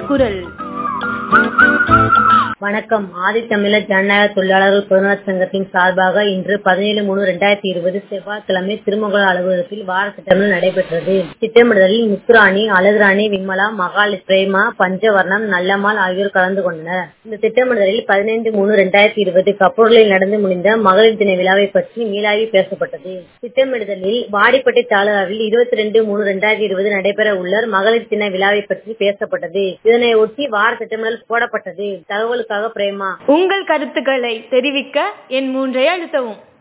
குரல் வணக்கம் ஆதித்தமிழர் ஜனநாயக தொழிலாளர்கள் புலனாய்வு சங்கத்தின் சார்பாக இன்று பதினேழு மூணு ரெண்டாயிரத்தி இருபது செவ்வாய்க்கிழமை திருமங்கல அலுவலகத்தில் வார திட்டமிடல் நடைபெற்றது திட்டமிடலில் முத்துராணி அழகுராணி விமலா மகால் பிரேமா பஞ்சவர்ணம் நல்லம்மாள் ஆகியோர் கலந்து கொண்டனர் இந்த திட்டமிடலில் பதினைந்து மூணு ரெண்டாயிரத்தி இருபது கப்பூரில் நடந்து முடிந்த மகளிர் தின விழாவை பற்றி மீளாய்வு பேசப்பட்டது திட்டமிடுதலில் வாடிப்பட்டை தாலுகாவில் இருபத்தி ரெண்டு மூணு ரெண்டாயிரத்தி இருபது நடைபெற உள்ள மகளிர் தின விழாவை பற்றி பேசப்பட்டது இதனை ஒட்டி வார திட்டமிடல் போடப்பட்டது தகவலுக்காக பிரேமா உங்கள் கருத்துக்களை தெரிவிக்க என் மூன்றை அழுத்தவும்